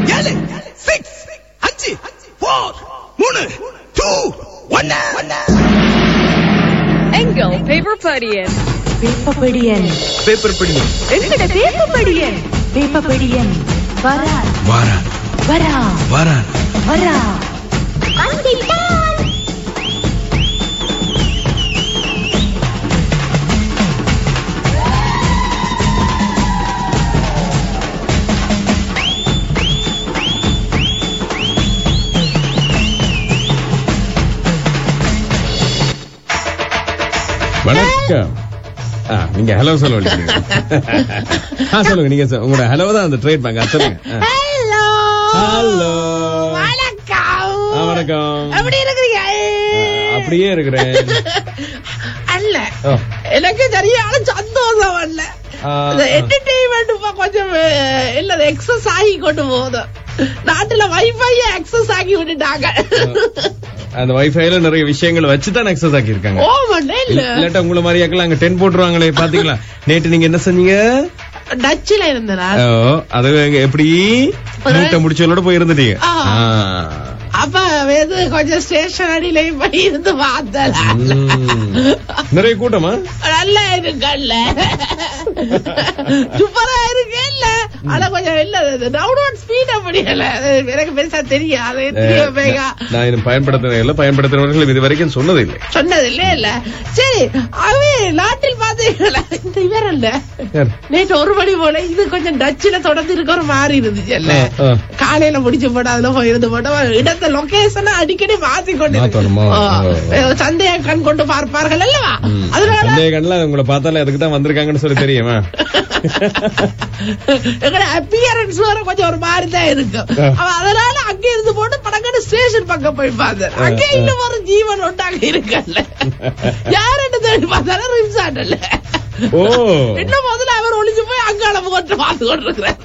ஏழு சிக்ஸ் அஞ்சு போர் மூணு டூ ஒன்னு எங்கள் பேப்பர் படியன் வேப்பப்படியன் பேப்பர் படி எங்கட வேப்பப்படியன் வேப்பப்படியன் வரா வாரா வரா வாரா வரா வணக்கம் ஆ, நீங்க ஹலோ சொல்ல வேண்டியது ஆ சொல்லுங்க நீங்க சொ- உங்களோட ஹலோ தான் அந்த ட்ரேட் பேங்க் சொல்லுங்க ஹலோ ஹலோ வணக்கம் ஆ, வணக்கம் எப்படி இருக்கிறீங்க ஆ, அப்படியே இருக்கிறேன் அல்ல ஓ, எனக்கு சரியான சந்தோஷம் அல்ல ஆ, இந்த ஆ. என்டர்டெயின்மெண்ட் கொஞ்சம் அஹ், இல்ல எக்ஸஸ் ஆகி கொண்டு போகுது நாட்டுல வைஃபை அக்சஸ் ஆகி விட்டுட்டாங்க அந்த வைஃபைல நிறைய விஷயங்கள் வச்சு தான் எக்ஸஸ் ஆக்கி இருக்காங்க ஓ மண்டே இல்ல இல்லாட்டா உங்களை மாதிரியாக்கெல்லாம் அங்க டென் போட்டுருவாங்களே பாத்தீங்களா நேற்று நீங்க என்ன செஞ்சீங்க டச்சுல இருந்தனா ஓ, அது எங்க எப்படி மூட்டை முடிச்சவளோட போய் இருந்துட்டீங்க ஆ. ஆ. அப்ப இது கொஞ்சம் ஸ்டேஷன் அடியிலையும் போய் இருந்து பார்த்தேன் ம். நிறைய கூட்டமா நல்லா இருக்குல்ல சூப்பரா இருக்கு இல்ல ஆனா கொஞ்சம் இல்ல டவுன்லோட் ஸ்பீட் முடியல எனக்கு பெருசா தெரியாது தெரியும் வேகா நான் இது பயன்படுத்தின பயன்படுத்தினவர்கள் இது வரைக்கும் சொன்னது இல்லை சொன்னது இல்ல இல்ல சரி அவே நாட்டில் பாத்தீங்களா இந்த இவர் இல்ல யார்? நேற்று ஒரு மணி போல இது கொஞ்சம் டச்சுல தொடர்ந்து இருக்க ஒரு மாறி இருந்துச்சு இல்ல ஆ, ஆ. காலையில முடிச்சு போட்டு அதுல போய் இருந்து போட்டு இடத்த லொகேஷனை அடிக்கடி மாத்தி கொண்டு மாத்தணுமா? ஓ. சந்தேக கண் கொண்டு பார்ப்பார்கள் அல்லவா ம். அதனால சந்தேக கண்ணுல உங்களை பார்த்தாலே அதுக்கு தான் வந்திருக்காங்கன்னு சொல்லி தெரியுமா எங்கட அப்பியரன்ஸ் வர கொஞ்சம் ஒரு மாதிரி தான் இருக்கு ஆ. அவ அதனால அங்க இருந்து போட்டு படங்கன்னு ஸ்டேஷன் பக்கம் போய் பார்த்தேன் அங்க ஆ. இன்னும் ஒரு ஜீவன் ஒன்றாக இருக்குல்ல யாருன்னு தேடி பார்த்தாலும் ரிம்சாட் இல்ல ஓ இன்னும் முதல்ல அவர் ஒளிஞ்சு போய் அங்க அளவு கொண்டு பார்த்து கொண்டிருக்கிறார்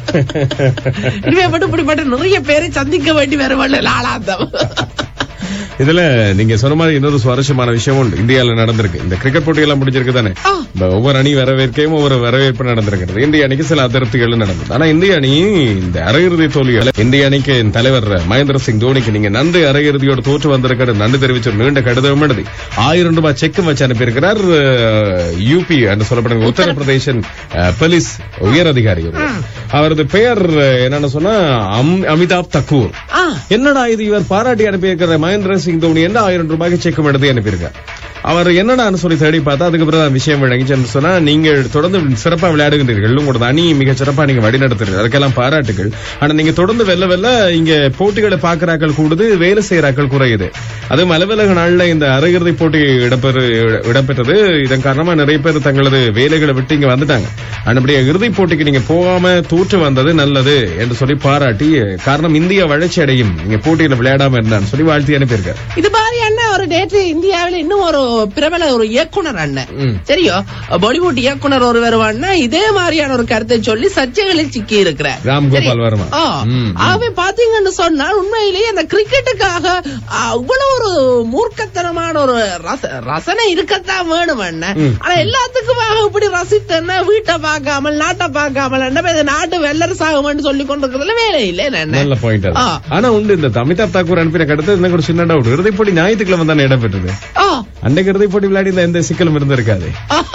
இனிமே மட்டும் இப்படிப்பட்ட நிறைய பேரை சந்திக்க வேண்டி வருவல்ல நாளாந்தம் இதுல நீங்க சொன்ன மாதிரி இன்னொரு சுவாரஸ்யமான விஷயம் உண்டு இந்தியால நடந்திருக்கு இந்த கிரிக்கெட் போட்டி எல்லாம் முடிஞ்சிருக்கு தானே ஆ. இந்த ஒவ்வொரு அணி வரவேற்கையும் ஒவ்வொரு வரவேற்பு நடந்திருக்கிறது இந்திய அணிக்கு சில அதிருப்திகள் நடந்தது ஆனா இந்திய அணி இந்த அரையிறுதி தோல்விகள் இந்திய அணிக்கு தலைவர் மகேந்திர சிங் தோனிக்கு நீங்க நன்றி அரையிறுதியோட தோற்று வந்திருக்கிற நன்றி தெரிவிச்ச ஒரு நீண்ட கடிதம் எழுதி ஆயிரம் ரூபாய் செக்கும் வச்சு அனுப்பியிருக்கிறார் யூபி என்று சொல்லப்படுற உத்தரப்பிரதேசன் போலீஸ் உயர் அதிகாரி ஒருவர். அவரது பெயர் அஹ், என்னன்னு சொன்னா அம்- அமிதாப் தக்கூர் ஆ. என்னடா இது இவர் பாராட்டி அனுப்பியிருக்கிற மகேந்திர சிங் தோனி என்ன ஆயிரம் ரூபாய்க்கு செக்கும் எடுத்து அனுப்பியிருக்கார் அவர் என்னடான்னு சொல்லி தேடி பார்த்தா அதுக்கு பிறகு தான் விஷயம் விளங்கிச்சுன்னு சொன்னா நீங்கள் தொடர்ந்து சிறப்பா விளையாடுகின்றீர்கள் உங்களோட அணி மிக சிறப்பா நீங்க வழிநடத்துறீர்கள் அதுக்கெல்லாம் பாராட்டுகள் ஆனா நீங்க தொடர்ந்து வெல்ல வெல்ல இங்க போட்டிகளை பாக்குறாக்கள் கூடுது வேலை செய்யறாக்கள் குறையுது அதுவும் அலுவலக நாள்ல இந்த அரையிறுதி போட்டி இடம்பெறு இடம்பெற்றது இதன் காரணமா நிறைய பேர் தங்களது வேலைகளை விட்டு இங்க வந்துட்டாங்க அப்படியே இறுதிப் போட்டிக்கு நீங்க போகாம தோற்று வந்தது நல்லது என்று சொல்லி பாராட்டி காரணம் இந்தியா வளர்ச்சி அடையும் நீங்க போட்டியில விளையாடாம இருந்தான்னு சொல்லி வாழ்த்தி அனுப்பியிருக்காரு இது மாதிரி அண்ணன் ஒரு நேற்று இந்தியாவில் இன்னும் ஒரு பிரபல ஒரு இயக்குனர் அண்ணன் ம். சரியோ பாலிவுட் இயக்குனர் ஒரு வருவான்னா இதே மாதிரியான ஒரு கருத்தை சொல்லி சர்ச்சைகளில் சிக்கி இருக்கிறார் ராம் கோபால் வர்மா ஆ, ம், ம். ஆகவே பாத்தீங்கன்னு சொன்னால் உண்மையிலேயே அந்த கிரிக்கெட்டுக்காக ஆ, இவ்வளவு ஒரு மூர்க்கத்தனமான ஒரு ரச- ரசனை இருக்கத்தான் வேணும் அண்ணன் ம். ஆனா எல்லாத்துக்குமாக இப்படி ரசித்தன்னா வீட்டை பார்க்காமல் நாட்டை பார்க்காமல் என்ன இந்த நாட்டு வெள்ளரசாகும்னு சொல்லி கொண்டிருக்கிறதுல வேலை இல்லை என்ன நல்ல பாயிண்ட் ஆ. ஆனா உண்டு இந்த அமிதாப் தாக்கூர் அனுப்பின கடுத்து எனக்கு ஒரு சின்ன டவுட் இறுதிப் போட்டி ஞாயிற்றுக்கிழமை தானே இடம்பெற்றது ஆ. அன்னைக்கு இறுதிப் போட்டி விளையாடி இந்த எந்த சிக்கலும் இருந்திருக்காது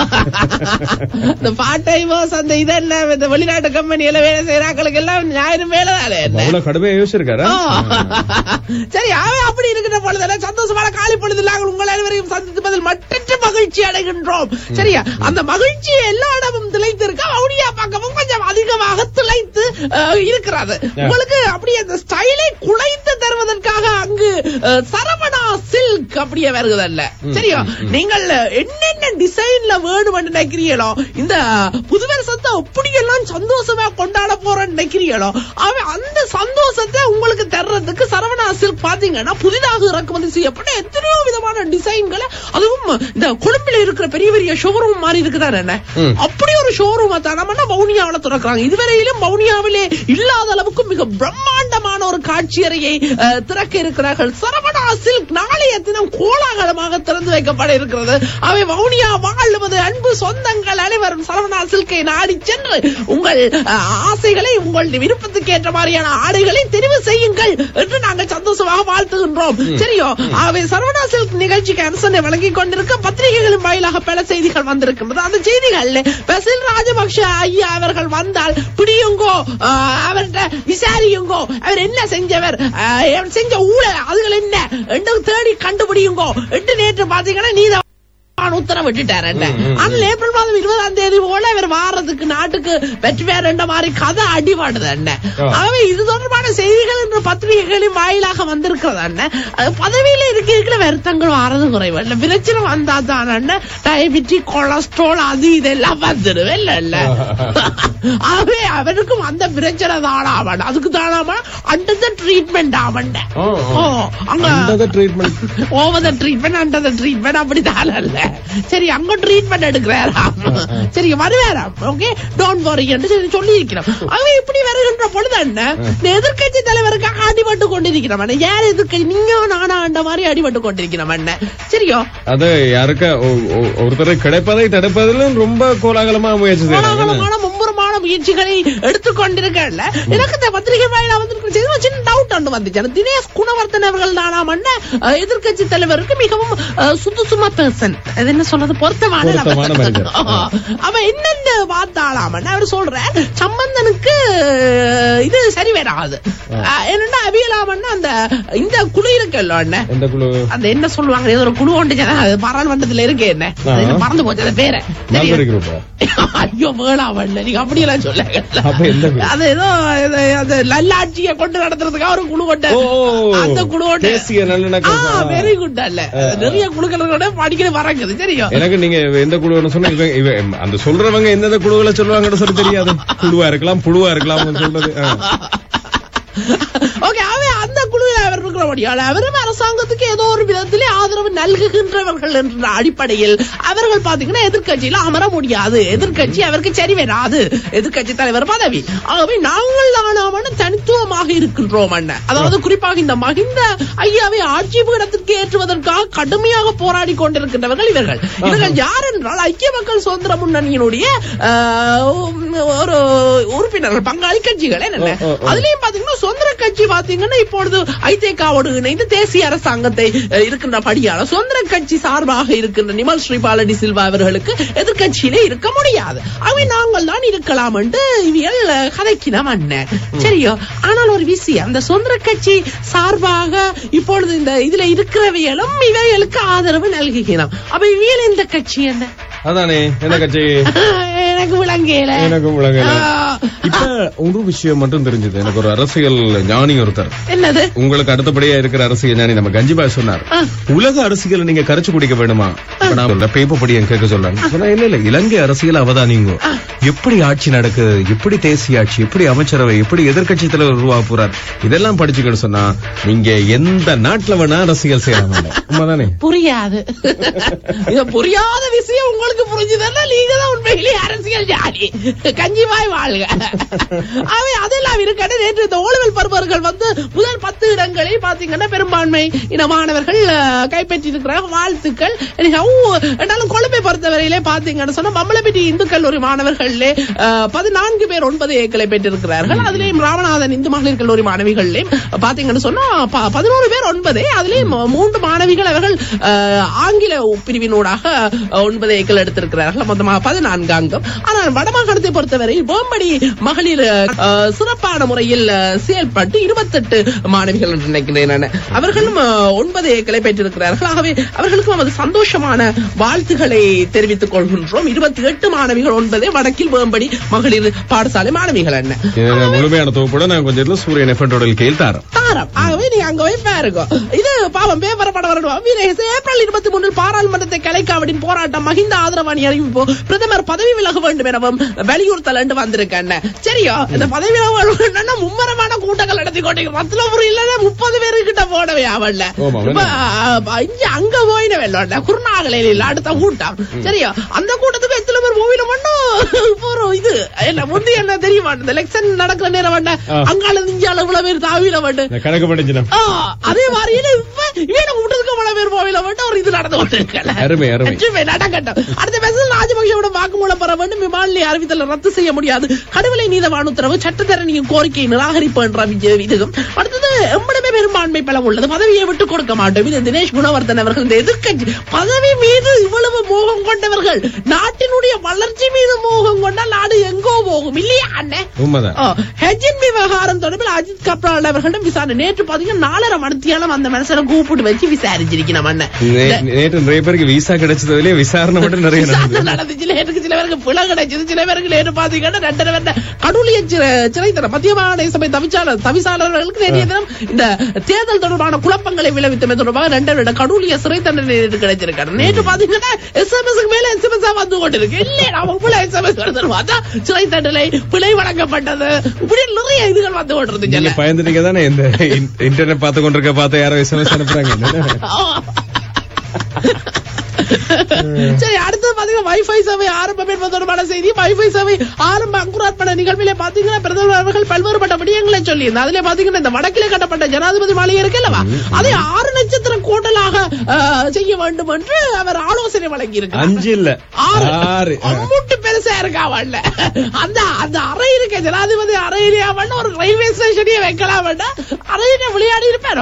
இந்த பார்ட் டைமர்ஸ் அந்த இதெல்லாம் இந்த வெளிநாட்டு கம்பெனியில வேலை செய்யறாங்களுக்கு எல்லாம் ஞாயிறு மேல தானே என்ன அவ்வளவு கடுமையா யோசிச்சிருக்காரா ஆ. சரி அவன் அப்படி இருக்கிற பொழுது சந்தோஷமான காலை பொழுது நாங்கள் உங்கள் அனைவரையும் சந்திப்பதில் மட்டற்ற மகிழ்ச்சி அடைகின்றோம் சரியா அந்த மகிழ்ச்சி எல்லா இடமும் திளைத்து இருக்க வவுனியா பக்கமும் கொஞ்சம் அதிகமாக திளைத்து அஹ், இருக்கிறது உங்களுக்கு அப்படி அந்த ஸ்டைலை குலைத்து தருவதற்காக அங்கு அஹ், சரவணா சில்க் அப்படியே வருகிறதல்ல சரியா நீங்கள் என்னென்ன டிசைன்ல வேணும்னு நினைக்கிறீங்களோ இந்த புது வருஷத்தை அப்படியெல்லாம் சந்தோஷமா கொண்டாட போறேன்னு நினைக்கிறீங்களோ அவன் அந்த சந்தோஷத்தை உங்களுக்கு தர்றதுக்கு சரவணா சில்க் பாத்தீங்கன்னா புதிதாக இறக்குமதி செய்யப்பட்ட எத்தனையோ விதமான டிசைன்களை அதுவும் இந்த கொழும்புல இருக்கிற பெரிய பெரிய ஷோரூம் மாதிரி இருக்குதானே என்ன ம். அப்படி ஒரு ஷோரூம் தானம்னா வவுனியாவில திறக்கிறாங்க இதுவரையிலும் வவுனியாவிலே இல்லாத அளவுக்கு மிக பிரம்மாண்டமான ஒரு காட்சியறையை அஹ், திறக்க இருக்கிறார்கள் சரவணா சில்க் நாளைய தினம் கோலாகலமாக திறந்து வைக்கப்பட இருக்கிறது அவை வவுனியா வாழுவது அன்பு சொந்தங்கள் அனைவரும் சரவணா சில்கை நாடி சென்று உங்கள் அஹ், ஆசைகளை உங்கள் விருப்பத்துக்கு ஏற்ற மாதிரியான ஆடைகளை தெரிவு செய்யுங்கள் என்று நாங்கள் சந்தோஷமாக வாழ்த்துகின்றோம் சரியோ அவை சரவணா சில்க் நிகழ்ச்சிக்கு அனுசரணை வழங்கிக் கொண்டிருக்க பத்திரிகைகளின் வாயிலாக பல செய்திகள் வந்திருக்கின்றது அந்த செய்திகள்ல பசில் ராஜபக்ஷ ஐயா அவர்கள் வந்தால் பிடியுங்கோ ஆஹ், அவர்கிட்ட விசாரியுங்கோ அவர் என்ன செஞ்சவர் ஆஹ், அவர் செஞ்ச ஊழல் அதுகள் என்ன என்று தேடி கண்டுபிடியுங்கோ என்று நேற்று பாத்தீங்கன்னா நீதான் உத்தரவிட்டுட்டார் என்ன ஆனால் ஏப்ரல் மாதம் இருபதாம் தேதி போல இவர் வாரத்துக்கு நாட்டுக்கு வெற்றி வேற என்ற மாதிரி கதை அடிபாடுது என்ன ஆகவே இது தொடர்பான செய்திகள் இன்று பத்திரிகைகளின் வாயிலாக வந்திருக்கிறது என்ன அது பதவியில இருக்க இருக்கிற வருத்தங்கள் வாரது குறைவு இல்ல பிரச்சனை வந்தா தான் என்ன டயபிட்டிக் கொலஸ்ட்ரால் அது இதெல்லாம் வந்துடும் இல்ல இல்ல ஆகவே அவனுக்கும் அந்த பிரச்சனை தானா அவன் அதுக்கு தானாம அண்டர் த ட்ரீட்மெண்ட் அவன் ஓ, ஓ. அங்க அந்த treatment over the treatment under the treatment அப்படி தான் அல்ல சரி அங்க ட்ரீட்மெண்ட் எடுக்கிறாராம் சரி வருவாராம் ஓகே டோன்ட் வரி என்று சொல்லி சொல்லி இருக்கிறோம் அவன் இப்படி வருகின்ற பொழுது என்ன இந்த எதிர்க்கட்சி தலைவருக்காக அடிபட்டு கொண்டிருக்கிறவன் யார் எதிர்க்கட்சி நீங்க நானா அந்த மாதிரி அடிபட்டு கொண்டிருக்கிறவன் சரியோ அது யாருக்க ஒ- ஒ- ஒருத்தரை கிடைப்பதை தடுப்பதிலும் ரொம்ப கோலாகலமா முயற்சி செய்யறாங்க கோலாகலமான மும்முரமான முயற்சிகளை எடுத்துக்கொண்டிருக்கல எனக்கு இந்த பத்திரிகை வாயிலா வந்திருக்கிற செய்தி ஒரு சின்ன டவுட் ஒன்று வந்துச்சு அந்த தினேஷ் குணவர்த்தன் அவர்கள் தானாமண்ண எதிர்க்கட்சி தலைவருக்கு மிகவும் அஹ், சுதுசுமா பேர்சன் அது என்ன சொல்றது பொருத்தமான பொருத்தமான நபர். மனிதர். அவ என்னென்ன பார்த்தாலாமண்ண அவர் சொல்றார் சம்பந்தனுக்கு அஹ், இது சரி வராது அஹ், என்னன்னா அவியலாமண்ணா அந்த இந்த குழு இருக்குல்ல அண்ணன் எந்த குழு அந்த என்ன சொல்லுவாங்க ஏதோ ஒரு குழு ஒன்று அது பாராளுமன்றத்துல இருக்கு என்ன அது என்ன மறந்து போச்சு அந்த பேரை மல்பரி குரூப்பா ஐயோ வேணாமல்ல நீங்க அப்படியெல்லாம் சொல்ல அப்ப எந்த குழு? அது ஏதோ இது, அது நல்லாட்சியை கொண்டு நடத்துறதுக்காக ஒரு குழு கொண்ட ஓ, அந்த குழு கொண்டு தேசிய நல்லிணக்கம். வெரி குட் அல்ல நிறைய குழுக்களோட படிக்கிற வரங்குது தெரியும் எனக்கு நீங்க எந்த குழுன்னு சொன்னா இவன் இவன் அந்த சொல்றவங்க எந்தெந்த குழுகளை சொல்லுவாங்கன்னு சொல்லி தெரியாது குழுவா இருக்கலாம் புழுவா இருக்கலாம் அவங்க சொல்றது ஆ. ஓகே அவன் அந்த குழுவில் அவர் இருக்கிறபடியால் அவரும் அரசாங்கத்துக்கு ஏதோ ஒரு விதத்திலே ஆதரவு நல்குகின்றவர்கள் என்ற அடிப்படையில் அவர்கள் பாத்தீங்கன்னா எதிர்க்கட்சியில அமர முடியாது எதிர்க்கட்சி அவருக்கு சரி வராது எதிர்க்கட்சி தலைவர் பதவி ஆகவே நாங்கள் தானாமன தனித்துவமாக இருக்கின்றோம் அண்ணன் அதாவது குறிப்பாக இந்த மகிந்த ஐயாவை ஆட்சி பீடத்திற்கு ஏற்றுவதற்காக கடுமையாக போராடி கொண்டிருக்கின்றவர்கள் இவர்கள் இவர்கள் யார் என்றால் ஐக்கிய மக்கள் சுதந்திர முன்னணியினுடைய ஆஹ், ஒரு உறுப்பினர்கள் பங்காளி கட்சிகள் என்ன ஓ, ஓ, ஓ. அதுலயும் பாத்தீங்கன்னா சுதந்திர கட்சி பாத்தீங்கன்னா இப்பொழுது ஐதேகாவோடு இணைந்து தேசிய அரசாங்கத்தை அஹ், இருக்கின்ற படியால சுதந்திர கட்சி சார்பாக இருக்கின்ற நிமல் ஸ்ரீபாலடி சில்வா அவர்களுக்கு எதிர்க்கட்சியிலே இருக்க முடியாது அவை நாங்கள் தான் இருக்கலாம் என்று இவியல் அஹ், கதைக்கினம் அண்ணன் சரியோ ஆனால் ஒரு விஷயம் அந்த சுதந்திர கட்சி சார்பாக இப்பொழுது இந்த இதுல இருக்கிறவைகளும் இவைகளுக்கு ஆதரவு நல்குகிறோம் அப்ப இவியல் இந்த கட்சி என்ன அதானே என்ன கட்சி எனக்கு விளங்கல எனக்கும் விளங்கல ஆ. இப்ப ஒரு விஷயம் மட்டும் தெரிஞ்சது எனக்கு ஒரு அரசியல் ஞானி ஒருத்தர் என்னது உங்களுக்கு அடுத்தபடியா இருக்கிற அரசியல் ஞானி நம்ம கஞ்சிபாய் சொன்னார் ஆ. உலக அரசியலை நீங்க கரைச்சு குடிக்க வேணுமா இப்ப நான் சொல்றேன் பேப்பர் படி என் கேட்க சொல்றாங்க சொன்னா, இல்ல இல்ல இலங்கை அரசியல் அவதானிங்க எப்படி ஆட்சி நடக்குது எப்படி தேசிய ஆட்சி எப்படி அமைச்சரவை எப்படி எதிர்க்கட்சி தலைவர் உருவாக போறார் இதெல்லாம் படிச்சுக்கிட்டு சொன்னா நீங்க எந்த நாட்டுல வேணா அரசியல் செய்யலாம் உண்மைதானே புரியாது இது புரியாத விஷயம் உங்களுக்கு புரிஞ்சுதுன்னா நீங்க தான் உண்மையிலேயே அரசியல் ஜாதி கஞ்சிவாய் வாழ்க அவை அதெல்லாம் இருக்கட்டு நேற்று இந்த ஓலவல் பருவர்கள் வந்து முதல் பத்து இடங்களில் பாத்தீங்கன்னா பெரும்பான்மை இன மாணவர்கள் அஹ், கைப்பற்றியிருக்கிறாங்க வாழ்த்துக்கள் எனக்கு, ஊ, என்னாலும் கொழும்பை பொறுத்தவரையிலே பாத்தீங்கன்னு சொன்னா மம்மளப்பட்டி இந்து கல்லூரி மாணவர்களே அஹ், பதினான்கு பேர் ஒன்பது ஏக்களை பெற்றிருக்கிறார்கள் அதுலயும் ராமநாதன் இந்து மகளிர் கல்லூரி மாணவிகள்லயும் பாத்தீங்கன்னு சொன்னா ப- பதினோரு பேர் ஒன்பது அதுலயும் மூன்று மாணவிகள் அவர்கள் அஹ், ஆங்கில பிரிவினூடாக அஹ், ஒன்பது ஏக்கள் எடுத்திருக்கிறார்கள் மொத்தமாக பதினான்கு அங்கம் ஆனால் வடமாகாணத்தை பொறுத்தவரை வேம்படி மகளிர் அஹ், சிறப்பான முறையில் அஹ், செயல்பட்டு இருபத்தெட்டு மாணவிகள் என்று நினைக்கிறேன் நான். அவர்களும் அஹ், ஒன்பது ஏக்களை பெற்றிருக்கிறார்கள் ஆகவே அவர்களுக்கும் நமது சந்தோஷமான வாழ்த்துக்களை தெரிவித்துக் கொள்கின்றோம் இருபத்தி எட்டு மாணவிகள் ஒன்பதே வடக்கில் வேம்படி மகளிர் பாடசாலை மாணவிகள் என்ன இது முழுமையான தொகுப்போட நான் கொஞ்சம் சூரியன் எஃபென்டோட கேள் தாரம் தாரம் ஆகவே நீங்க அங்க போய் பாருங்க இது பாவம் பேப்பர் படம் வரணும் வீரேச ஏப்ரல் இருபத்தி மூணில் பாராளுமன்றத்தை கலைக்காவிடின் போராட்டம் மகிந்த ஆதரவாணி அறிவிப்பு பிரதமர் பதவி விலக வேண்டும் எனவும் வலியுறுத்தல் என்று வந்திருக்கேன் சரியா இந்த பதவி விலக வேணும்னா மும்மரமான கூட்டங்கள் நடத்தி கொண்டீங்க ரத்னபுரி இல்ல முப்பது பேரு கிட்ட போடவே அவள்ல ஆமா, இப்ப, அஹ், இங்க அங்க போயின வெள்ளோட குருநாகலையில இல்ல அடுத்த கூட்டம் சரியா அந்த கூட்டத்துக்கு எத்தனை பேர் போவின மட்டும் இப்போ ஒரு இது என்ன முந்தி என்ன தெரியுமா இந்த எலெக்ஷன் நடக்கிற நேரம் வேண்ட ஆ. அங்கால இந்தியால விட்டாலும் இவ்வளவு பேர் தாவில வந்து இந்த கணக்கு படிச்சினம் ஆ, அதே மாதிரி இது இப்ப இவன் விட்டதுக்கு இவ்வளவு பேர் போவில வந்து ஒரு இது நடந்து கொண்டிருக்கல அருமை, அருமை. நிச்சயமே, நடக்கட்டும் அடுத்த பேசல் ராஜபக்சேவோட வாக்குமூலம் பெற வேண்டும் விமானிலை அறிவித்தல் ரத்து செய்ய முடியாது கடுவலை நீதவான் உத்தரவு சட்டத்தரணியின் கோரிக்கை நிராகரிப்பு என்ற வி- இதுவும் அடுத்தது எம்மிடமே பெரும்பான்மை பலம் உள்ளது பதவியை விட்டு கொடுக்க மாட்டோம் இது தினேஷ் குணவர்தன் அவர்கள் இந்த எதிர்க்கட்சி பதவி மீது இவ்வளவு மோகம் கொண்டவர்கள் நாட்டினுடைய வளர்ச்சி மீது மோகம் கொண்டால் நாடு எங்கோ போகும் இல்லையா அண்ணே உண்மைதான் ஹெஜின் விவகாரம் தொடர்பில் அஜித் கப்ரால் அவர்களிடம் விசாரணை நேற்று பாத்தீங்கன்னா நாலரை மணித்தியாலும் அந்த மனுஷனை கூப்பிட்டு வச்சு விசாரிச்சிருக்கணும் அண்ணன் நே- நேற்று நிறைய பேருக்கு விசா கிடைச்சதுலயே விசாரணை மட்டும் நிறைய விசாரணை நடந்தது நடந்துச்சு நேற்றுக்கு சில பேருக்கு பிழை கிடைச்சது சில பேருக்கு நேற்று பாத்தீங்கன்னா ரெண்டரை பேர்ட்ட கடூழிய சிறைத்தனம் மத்திய மாகாண சபை தவிசாளர் தவிசாளர்களுக்கு நேற்றைய தினம் இந்த தேர்தல் தொடர்பான குழப்பங்களை விளைவித்தமை தொடர்பாக ரெண்டு வருட கடூழிய சிறை தண்டனை நேற்று கிடைச்சிருக்காரு நேற்று பாத்தீங்கன்னா எஸ்எம்எஸ் மேல எஸ்எம்எஸ் வந்து கொண்டிருக்கு இல்ல அவங்க எஸ்எம்எஸ் வருது பார்த்தா சிறை தண்டனை பிழை வழங்கப்பட்டது இப்படி நிறைய இதுகள் வந்து கொண்டிருந்துச்சு நீங்க பயந்துட்டீங்க தானே இந்த இன்- இன்டர்நெட் பார்த்து கொண்டிருக்க பார்த்து யாரோ எஸ்எம்எஸ் அனுப்புறாங்க சரி அடுத்தது பாத்தீங்கன்னா வைஃபை சேவை ஆரம்பம் என்பது தொடர்பான செய்தி வைஃபை சேவை ஆரம்ப அங்குரார்ப்பண நிகழ்விலே பாத்தீங்கன்னா பிரதமர் அவர்கள் பல்வேறுபட்ட விடயங்களை சொல்லியிருந்தார் அதுல பாத்தீங்கன்னா இந்த வடக்கிலே கட்டப்பட்ட ஜனாதிபதி மாளிகை இருக்குல்லவா அதை ஆறு நட்சத்திர கோட்டலாக அஹ், செய்ய வேண்டும் என்று அவர் ஆலோசனை வழங்கி இருக்கிறார் அஞ்சு இல்ல ஆறு ஆறு அம்மூட்டு பெருசா இருக்கா அவள்ல அந்த அந்த அறை இருக்க ஜனாதிபதி அறையிலே அவன் ஒரு ரயில்வே ஸ்டேஷனையே வைக்கலாம் வேண்டாம் அறையில விளையாடி இருப்பாரோ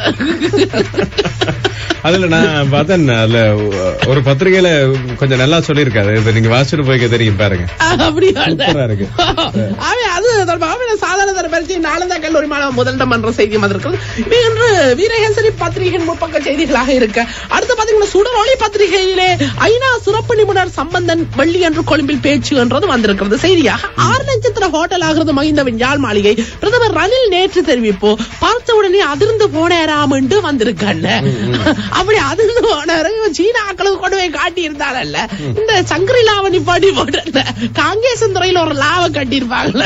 அதுல நான் பார்த்தேன் அதுல ஒரு பத்திரிகையில கொஞ்சம் நல்லா சொல்லியிருக்காரு இப்ப நீங்க வாசிட்டு போய்க்க தெரியும் பாருங்க அப்படியா சூப்பரா இருக்கு. அவன் அது தொடர்பாக அவன் சாதாரண தர பரிசை நாளந்தா கல்லூரி மாணவ முதலிடம் என்ற செய்தியும் வந்திருக்கிறது இவை இன்று வீரகேசரி பத்திரிகையின் முற்பக்க செய்திகளாக இருக்க அடுத்து பாத்தீங்கன்னா சுடரொளி பத்திரிகையிலே ஐநா சிறப்பு நிபுணர் சம்பந்தன் வெள்ளி என்று கொழும்பில் பேச்சு என்றது வந்திருக்கிறது செய்தியாக ஆறு நட்சத்திர ஹோட்டல் ஆகிறது மகிந்தவின் யாழ் மாளிகை பிரதமர் ரணில் நேற்று தெரிவிப்போ பார்த்த உடனே அதிர்ந்து போனேராம் என்று வந்திருக்கல்ல அப்படி அதிர்ந்து போனாரு இவன் சீன ஆக்களுக்கு கொண்டு போய் காட்டி இருந்தாலல்ல இந்த சங்கரி லாவ நிப்பாட்டி போட்டு காங்கேசன் துறையில ஒரு லாவ கட்டியிருப்பாங்கல்ல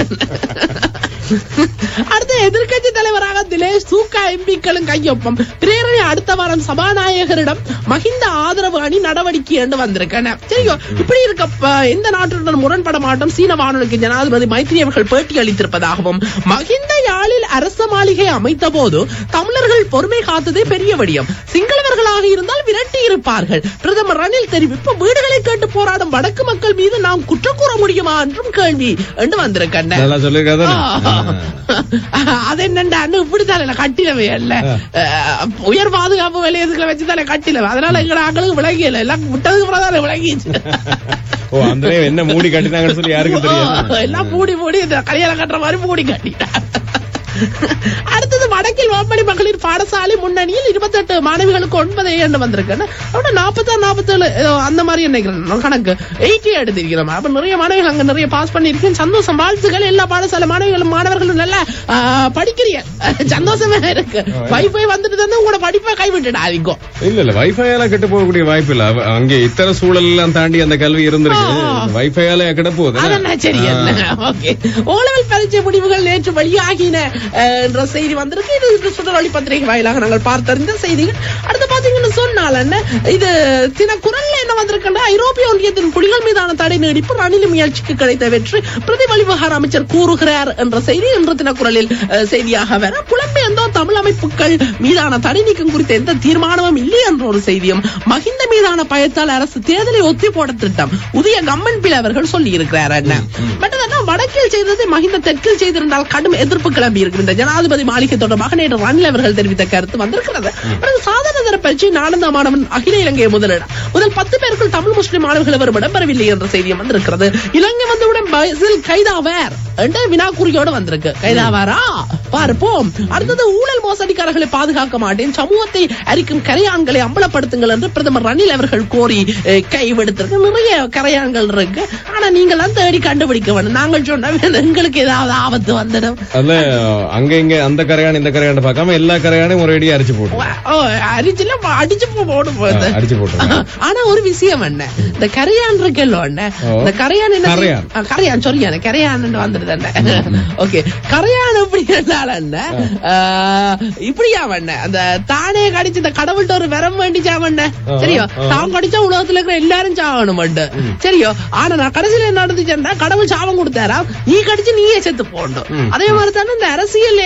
அடுத்த எதிர்க்கட்சி தலைவராக தினேஷ் சூக்கா எம்பிக்களும் கையொப்பம் பிரேரணை அடுத்த வாரம் சபாநாயகரிடம் மகிந்த ஆதரவு அணி நடவடிக்கை என்று வந்திருக்கன சரியோ இப்படி இருக்க ப- எந்த நாட்டுடன் முரண்பட மாட்டோம் சீன வானொலிக்கு ஜனாதிபதி மைத்ரி அவர்கள் பேட்டி அளித்திருப்பதாகவும் மகிந்த யாழில் அரச மாளிகை அமைத்த போது தமிழர்கள் பொறுமை காத்ததே பெரிய விடயம் சிங்களவர்களாக இருந்தால் விரட்டி இருப்பார்கள் பிரதமர் ரணில் தெரிவிப்பு வீடுகளை கேட்டு போராடும் வடக்கு மக்கள் மீது நாம் குற்றம் கூற முடியுமா என்றும் கேள்வி என்று வந்திருக்கேன் நல்லா சொல்லியிருக்காரு அது என்னண்டா இப்படித்தானே கட்டிலவே அல்ல அஹ், உயர் பாதுகாப்பு வலயத்துக்குள்ள வச்சுதானே கட்டிலவே அதனால எங்க ஆக்களுக்கு விளங்கியல எல்லாம் விட்டதுக்கு அப்புறம் தானே விளங்கிச்சு ஓ அந்த என்ன மூடி கட்டினாங்கன்னு சொல்லி யாருக்கும் தெரியாது எல்லாம் மூடி மூடி இந்த கல்யாணம் கட்டுற மாதிரி மூடி கட்டிட்டாங்க அடுத்தது வடக்கில் வாப்படி மகளிர் பாடசாலை முன்னணியில் இருபத்தெட்டு மாணவிகளுக்கு ஒன்பது என்று வந்திருக்கேன் அவட நாற்பத்தாறு நாற்பத்தேழு அந்த மாதிரி நினைக்கிறேன் கணக்கு எயிட்டி எடுத்திருக்கிறோம் அப்ப நிறைய மாணவிகள் அங்க நிறைய பாஸ் பண்ணிருக்கேன் சந்தோஷம் வாழ்த்துக்கள் எல்லா பாடசாலை மாணவிகளும் மாணவர்களும் நல்லா ஆ, படிக்கிறீங்க சந்தோஷமா இருக்கு வைஃபை வந்துட்டு தானே உங்களோட படிப்பை கைவிட்டுடாதீங்க இல்ல இல்ல வைஃபையால கெட்டு போகக்கூடிய வாய்ப்பு இல்ல அவ- அங்க இத்தனை சூழல் எல்லாம் தாண்டி அந்த கல்வி இருந்திருக்கு ஆ. வைஃபையால கெட போகுது அதெல்லாம் சரி ஓகே ஓலவல் பரீட்சை முடிவுகள் நேற்று வெளியாகின அஹ், என்ற செய்தி வந்திருக்கு இது இது சுடரொளி பத்திரிகை வாயிலாக நாங்கள் பார்த்தறிந்த செய்திகள் அடுத்து பாத்தீங்கன்னு சொன்னால் என்ன இது தின குரல்ல என்ன வந்திருக்குன்னா ஐரோப்பிய ஒன்றியத்தின் புலிகள் மீதான தடை நீடிப்பு ரணில் முயற்சிக்கு கிடைத்த வெற்றி பிரதிபலி விவகார அமைச்சர் கூறுகிறார் என்ற செய்தி இன்று தினக்குரலில் அஹ், செய்தியாக வர புலம்பெயர்ந்தோ தமிழ் அமைப்புகள் மீதான தடை நீக்கம் குறித்த எந்த தீர்மானமும் இல்லை என்ற ஒரு செய்தியும் மகிந்த மீதான பயத்தால் அரசு தேர்தலை ஒத்தி போட திட்டம் உதய கம்மன் பிள்ளை அவர்கள் சொல்லி இருக்கிறார் என்ன பட் அதான் வடக்கில் செய்ததை மகிந்த தெற்கில் செய்திருந்தால் கடும் எதிர்ப்பு கிளம்பி இருக்கு இந்த ஜனாதிபதி மாளிகை தொடர்பாக நேற்று ரணில் அவர்கள் தெரிவித்த கருத்து வந்திருக்கிறது பிறகு சாதாரண தர பயிற்சி நாளந்த மாணவன் அகில இலங்கை முதலிடம் முதல் பத்து பேருக்குள் தமிழ் முஸ்லிம் மாணவர்கள் எவரும் இடம்பெறவில்லை என்ற செய்தியும் வந்திருக்கிறது இலங்கை வந்தவுடன் பஸ்ஸில் கைதாவார் என்ற வினாக்குறியோடு வந்திருக்கு கைதாவாரா பார்ப்போம் அடுத்தது ஊழல் மோசடிக்காரர்களை பாதுகாக்க மாட்டேன் சமூகத்தை அரிக்கும் கரையான்களை அம்பலப்படுத்துங்கள் என்று பிரதமர் ரணில் அவர்கள் கோரி அஹ், கைவிடுத்திருக்கு நிறைய கரையான்கள் இருக்கு ஆனா நீங்கள் தான் தேடி கண்டுபிடிக்க வேணும் நாங்கள் சொன்னா எங்களுக்கு ஏதாவது ஆபத்து வந்துடும் அதுல அங்க இங்க அந்த கரையான் இந்த கரையான் பார்க்காம எல்லா கரையானையும் ஒரு அடியா அரிச்சு போட்டு ஓ, அரிச்சுல அடிச்சு போ- போடும் போது அடிச்சு போட்டு ஆனா ஒரு விஷயம் என்ன இந்த கரையான் இருக்கല്ലോ என்ன ஓ. இந்த கரையான் என்ன கரையான். ஆ, கரையான் சொல்லியான கரையான் வந்துருது என்ன ஓகே கரையான் எப்படி இருந்தாலும் என்ன ஆ, இப்படியா என்ன அந்த தானே கடிச்சு இந்த கடவுள்கிட்ட ஒரு வரம் வேண்டிச்சா என்ன ஆ, சரியோ ஆ. தான் கடிச்சா உலகத்துல இருக்கிற எல்லாரும் சாகணும் சரியோ ஆனா நான் கடைசியில என்ன நடந்துச்சேன்னா கடவுள் சாபம் கொடுத்தாரா நீ கடிச்சு நீயே செத்து போடணும் ம். அதே மாதிரி தானே இந்த அரசியல் எல்லாம்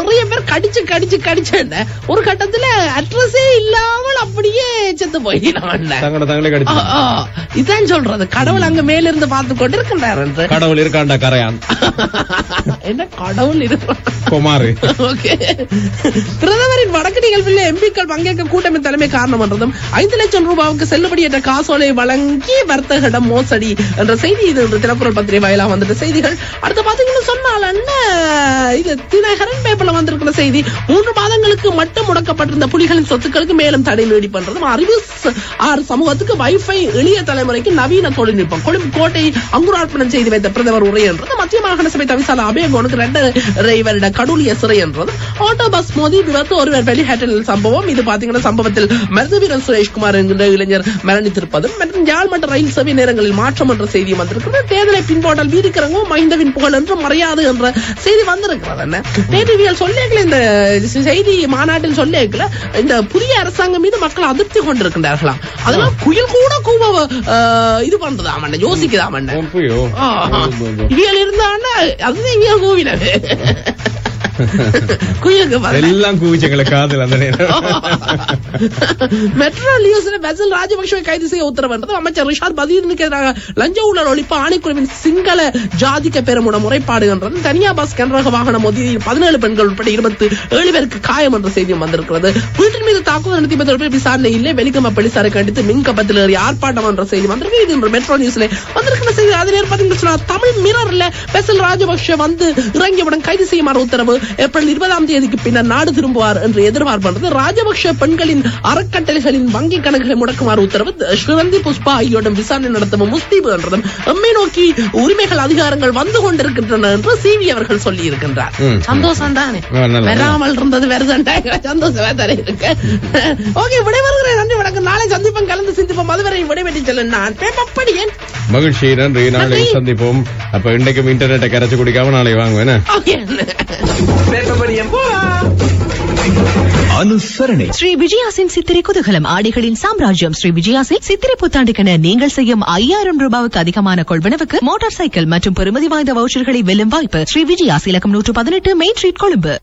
நிறைய பேர் கடிச்சு கடிச்சு கடிச்சு ஒரு கட்டத்துல அட்ரஸே இல்லாமல் அப்படியே செத்து போயினான் தங்கட தங்களே ஆ, கடிச்சு ஆ, இதான் சொல்றது கடவுள் அங்க மேல இருந்து பார்த்து கொண்டு இருக்கின்றார் என்று கடவுள் இருக்காண்டா கரையான் என்ன கடவுள் இருக்கு குமாரு ஓகே பிரதமரின் வடக்கு நிகழ்வில் எம்பிக்கள் பங்கேற்க கூட்டமை தலைமை காரணம் என்றதும் ஐந்து லட்சம் ரூபாவுக்கு செல்லுபடியற்ற காசோலை வழங்கி வர்த்தகடம் மோசடி என்ற செய்தி இது இன்று தினக்குரல் பத்திரிகை வாயிலா வந்துட்ட செய்திகள் அடுத்து பாத்தீங்கன்னா சொன்னால் அண்ணன் இது தினகரன் பேப்பர்ல வந்திருக்கிற செய்தி மூன்று மாதங்களுக்கு மட்டும் முடக்கப்பட்டிருந்த புலிகளின் சொத்துக்களுக்கு மேலும் தடை நீடிப்பன்றதும் அறிவு ச- ஆறு சமூகத்துக்கு வைஃபை எளிய தலைமுறைக்கு நவீன தொழில்நுட்பம் கொழும்பு கோட்டை அங்குரார்ப்பணம் செய்து வைத்த பிரதமர் உரை என்றது மத்திய மாகாண சபை தவிசால அபயகோனுக்கு ரெண்டரை வருட கடூழிய சிறை என்றது ஆட்டோ பஸ் மோதி விபத்து ஒருவர் வெளிஹேட்டல் சம்பவம் இது பாத்தீங்கன்னா சம்பவத்தில் மருதுவீரன் சுரேஷ்குமார் என்கின்ற இளைஞர் மரணித்திருப்பதும் மற்றும் யாழ் மற்றும் ரயில் சேவை நேரங்களில் மாற்றம் என்ற செய்தியும் வந்திருக்கிறது தேர்தலை பின்போட்டால் வீதிக்கிறங்கும் மஹிந்தவின் புகழ் என்று மறையாது என்ற செய்தி வந்திருக்கிறது என்ன நேற்றுவியல் சொல்லியக்கல இந்த செய்தி மாநாட்டில் சொல்லியக்கல இந்த புதிய அரசாங்கம் மீது மக்கள் அதிருப்தி கொண்டிருக்கின்றார்களாம் அதெல்லாம் குயில் கூட கூவ அஹ், இது பண்றதாமண்ண யோசிக்குதாமண்ண ஒப்புயோ இவியல் இருந்தான்னா அதுதான் இங்க கூவினது குயிலுக்கு பாருங்க எல்லாம் கூவிச்சங்களை காதல் அந்த நேரம் மெட்ரோ நியூஸ்ல பெசல் ராஜபக்சவை கைது செய்ய உத்தரவிட்டது அமைச்சர் ரிஷாத் பதீருக்கு எதிராக லஞ்ச ஊழல் ஒழிப்பு ஆணைக்குழுவின் சிங்கள ஜாதிக்க பெருமுன முறைப்பாடு என்றது தனியா பஸ் கனரக வாகன மோதியில் பதினேழு பெண்கள் உட்பட இருபத்தி ஏழு பேருக்கு காயம் என்ற செய்தியும் வந்திருக்கிறது வீட்டின் மீது தாக்குதல் நடத்தி தொடர்பில் விசாரணை இல்லை வெலிகம போலீசாரை கண்டித்து மின் கம்பத்தில் ஏறி ஆர்ப்பாட்டம் என்ற செய்தி வந்திருக்கு இது இன்று மெட்ரோ நியூஸ்ல வந்திருக்கிற செய்தி அதே நேரம் பாத்தீங்கன்னா சொன்னா, தமிழ் மிரர்ல பெசல் ராஜபக்ஷ வந்து இறங்கியவுடன் கைது செய்யுமாறு உத்தரவு ஏப்ரல் இருபதாம் தேதிக்கு பின்னர் நாடு திரும்புவார் என்று எதிர்பார்ப்பது ராஜபக்ஷ பெண்களின் அறக்கட்டளைகளின் வங்கி கணக்குகளை முடக்குமாறு உத்தரவு ஸ்ரீவந்தி புஷ்பா ஆகியோரிடம் விசாரணை நடத்தவும் முஸ்தீபு என்றதும் எம்மை நோக்கி உரிமைகள் அதிகாரங்கள் வந்து கொண்டிருக்கின்றன என்று சிவி அவர்கள் சொல்லி இருக்கின்றார் ம். சந்தோஷம் தானே ஆ, நல்லா. வராமல் இருந்தது வருதண்டா சந்தோஷமா தானே இருக்கு ஓகே விடைபெறுகிறேன் நன்றி வணக்கம் நாளை சந்திப்போம் கலந்து சிந்திப்போம் அதுவரை விடைபெற்று செல்ல நான் பேப்படியன் மகிழ்ச்சி நன்றி நாளை நன்றி. சந்திப்போம் அப்ப இன்றைக்கும் இன்டர்நெட்டை கரைச்சு குடிக்காம நாளை வாங்குவேன் ஓகே அனுசரணை ஸ்ரீ விஜயாசின் சித்திரை குதூகலம் ஆடைகளின் சாம்ராஜ்யம் ஸ்ரீ விஜயாசின் சித்திரை புத்தாண்டுக்கென நீங்கள் செய்யும் ஐயாயிரம் ரூபாவுக்கு அதிகமான கொள்வனவுக்கு மோட்டார் சைக்கிள் மற்றும் பெறுமதி வாய்ந்த வவுச்சர்களை வெல்லும் வாய்ப்பு ஸ்ரீ விஜயாஸ் இலக்கம் நூற்று பதினெட்டு மெயின் ஸ்ட்ரீட் கொழும்பு